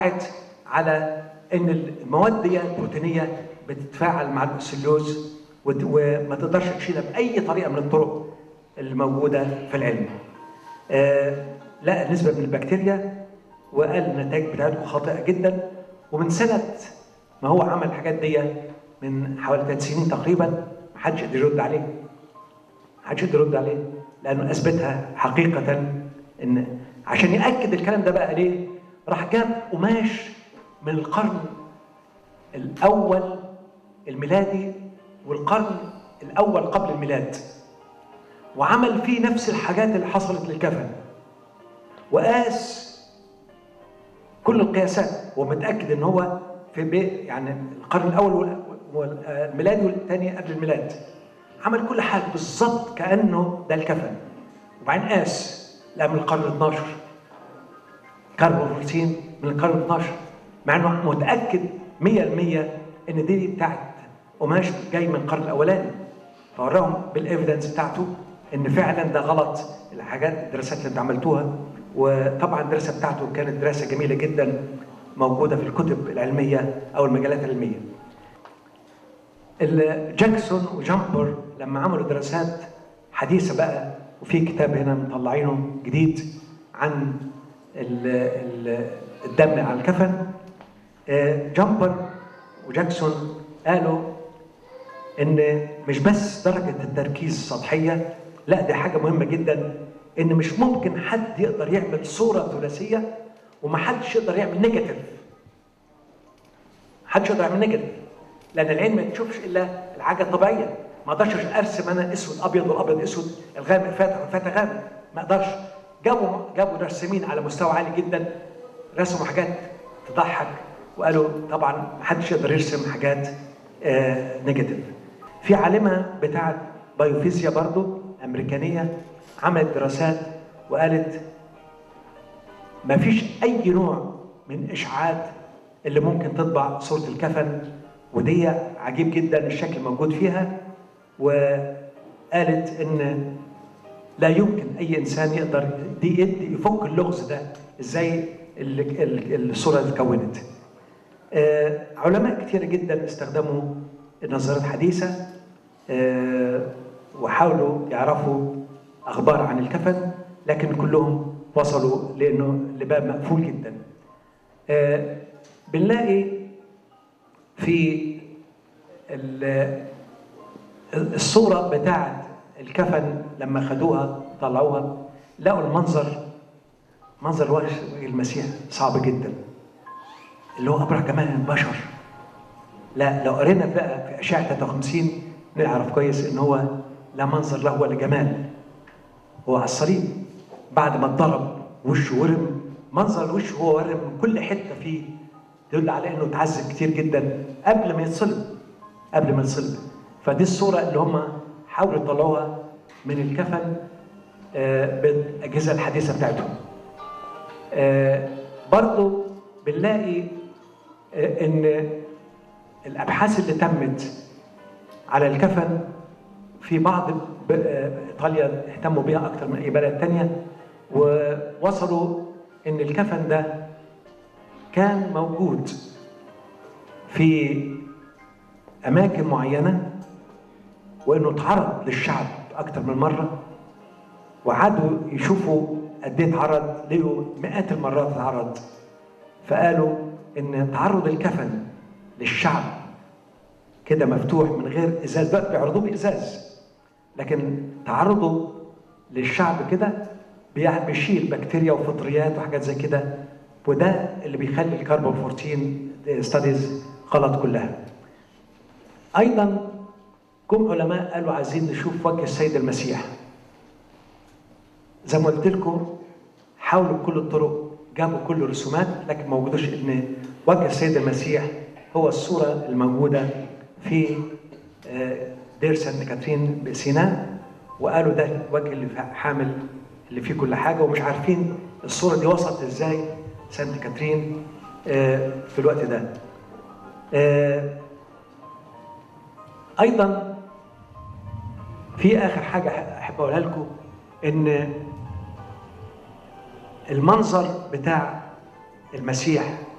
على ان المواد دي البروتينيه بتتفاعل مع السلوز وما تقدرش تشيلها باي طريقه من الطرق الموجوده في العلم. آه لقى نسبه من البكتيريا وقال النتائج بتاعتكم خاطئه جدا ومن سنه ما هو عمل الحاجات دي من حوالي ثلاث سنين تقريبا ما حدش قدر يرد عليه. ما حدش قدر يرد عليه لانه اثبتها حقيقه ان عشان ياكد الكلام ده بقى ليه؟ راح جاب قماش من القرن الاول الميلادي والقرن الاول قبل الميلاد وعمل فيه نفس الحاجات اللي حصلت للكفن وقاس كل القياسات ومتاكد ان هو في بي يعني القرن الاول والميلادي والثاني قبل الميلاد عمل كل حاجه بالظبط كانه ده الكفن وبعدين قاس لا من القرن ال 12 كاربون من القرن ال 12 مع انه متاكد 100% ان دي بتاعت قماش جاي من القرن الاولاني فوراهم بالايفيدنس بتاعته ان فعلا ده غلط الحاجات الدراسات اللي انت عملتوها وطبعا الدراسه بتاعته كانت دراسه جميله جدا موجوده في الكتب العلميه او المجالات العلميه. جاكسون وجامبر لما عملوا دراسات حديثه بقى وفي كتاب هنا مطلعينه جديد عن الدم على الكفن جامبر وجاكسون قالوا ان مش بس درجه التركيز سطحيه لا دي حاجه مهمه جدا ان مش ممكن حد يقدر يعمل صوره ثلاثيه ومحدش يقدر يعمل نيجاتيف محدش يقدر يعمل نيجاتيف لان العين ما تشوفش الا الحاجه الطبيعيه ما اقدرش ارسم انا اسود ابيض والابيض اسود الغامق فاتح والفاتح غامق ما اقدرش جابوا جابوا رسامين على مستوى عالي جدا رسموا حاجات تضحك وقالوا طبعا ما حدش يقدر يرسم حاجات آه نيجاتيف في عالمه بتاعه بايوفيزيا برضو امريكانيه عملت دراسات وقالت ما فيش اي نوع من اشعاعات اللي ممكن تطبع صوره الكفن ودي عجيب جدا الشكل موجود فيها وقالت ان لا يمكن اي انسان يقدر دي يدي يفك اللغز ده ازاي الصوره اتكونت آه علماء كثيره جدا استخدموا النظريات الحديثه آه وحاولوا يعرفوا اخبار عن الكفن لكن كلهم وصلوا لانه لباب مقفول جدا آه بنلاقي في الصوره بتاعه الكفن لما خدوها طلعوها لقوا المنظر منظر وجه المسيح صعب جدا اللي هو ابرع جمال البشر لا لو قرينا بقى في اشعه 53 نعرف كويس ان هو لا منظر له ولا جمال هو على الصليب بعد ما اتضرب وشه ورم منظر وشه هو ورم من كل حته فيه تدل على انه اتعذب كتير جدا قبل ما يتصلب قبل ما يتصلب فدي الصوره اللي هم حاولوا يطلعوها من الكفن آه بالاجهزه الحديثه بتاعتهم آه برضو بنلاقي آه ان الابحاث اللي تمت على الكفن في بعض ايطاليا اهتموا بيها اكتر من اي بلد تانية ووصلوا ان الكفن ده كان موجود في اماكن معينه وانه اتعرض للشعب اكتر من مره وعادوا يشوفوا قد ايه اتعرض لقوا مئات المرات اتعرض فقالوا ان تعرض الكفن للشعب كده مفتوح من غير ازاز بقى بيعرضوه بازاز لكن تعرضه للشعب كده بيشيل بكتيريا وفطريات وحاجات زي كده وده اللي بيخلي الكربون 14 ستاديز غلط كلها ايضا جم علماء قالوا عايزين نشوف وجه السيد المسيح زي ما قلت لكم حاولوا بكل الطرق جابوا كل الرسومات لكن ما وجدوش ان وجه السيد المسيح هو الصوره الموجوده في دير سانت كاترين بسيناء وقالوا ده الوجه اللي حامل اللي فيه كل حاجه ومش عارفين الصوره دي وصلت ازاي سانت كاترين في الوقت ده ايضا في اخر حاجه احب اقولها لكم ان المنظر بتاع المسيح